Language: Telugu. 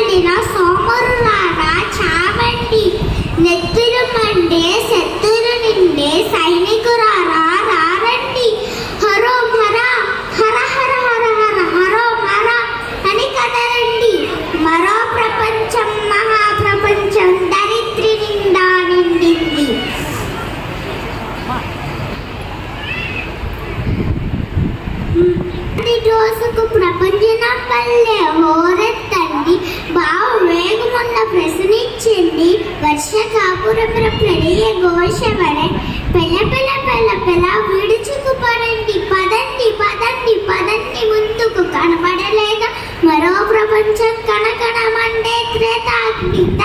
మండిన సోమరులారా చావండి నెత్తురు మండే శత్తురు నిండే సైనికురారా రారండి హరో హర హర హర హర హర హరో హర అని కదలండి మరో ప్రపంచం మహాప్రపంచం దరిద్రి నిండా నిండింది ఈ రోజుకు ప్రపంచం పల్లె హోరెత్తండి బావు వేగమున్న ప్రశ్నించింది వర్ష కాపురపుర ప్రణయ ఘోషవడే పెళ్ళ పెళ్ళ పెళ్ళ పెళ్ళ విడుచుకు పడండి పదండి పదండి పదండి ముందుకు కనబడలేదా మరో ప్రపంచం కనకనమండే త్రేతాగ్ని